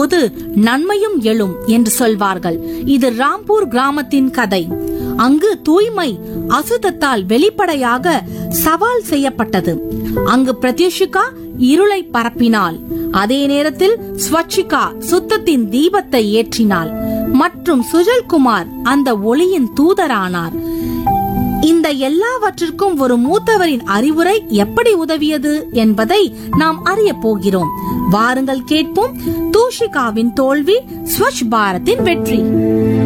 போது நன்மையும் எழும் என்று சொல்வார்கள் இது ராம்பூர் கிராமத்தின் கதை அங்கு தூய்மை அசுத்தத்தால் வெளிப்படையாக சவால் செய்யப்பட்டது அங்கு பிரத்யுஷிகா இருளை பரப்பினாள் அதே நேரத்தில் ஸ்வச்சிகா சுத்தத்தின் தீபத்தை ஏற்றினாள் மற்றும் சுஜல்குமார் அந்த ஒளியின் தூதரானார் இந்த எல்லாவற்றிற்கும் ஒரு மூத்தவரின் அறிவுரை எப்படி உதவியது என்பதை நாம் அறிய போகிறோம் வாருங்கள் கேட்போம் தூஷிகாவின் தோல்வி ஸ்வச் பாரத்தின் வெற்றி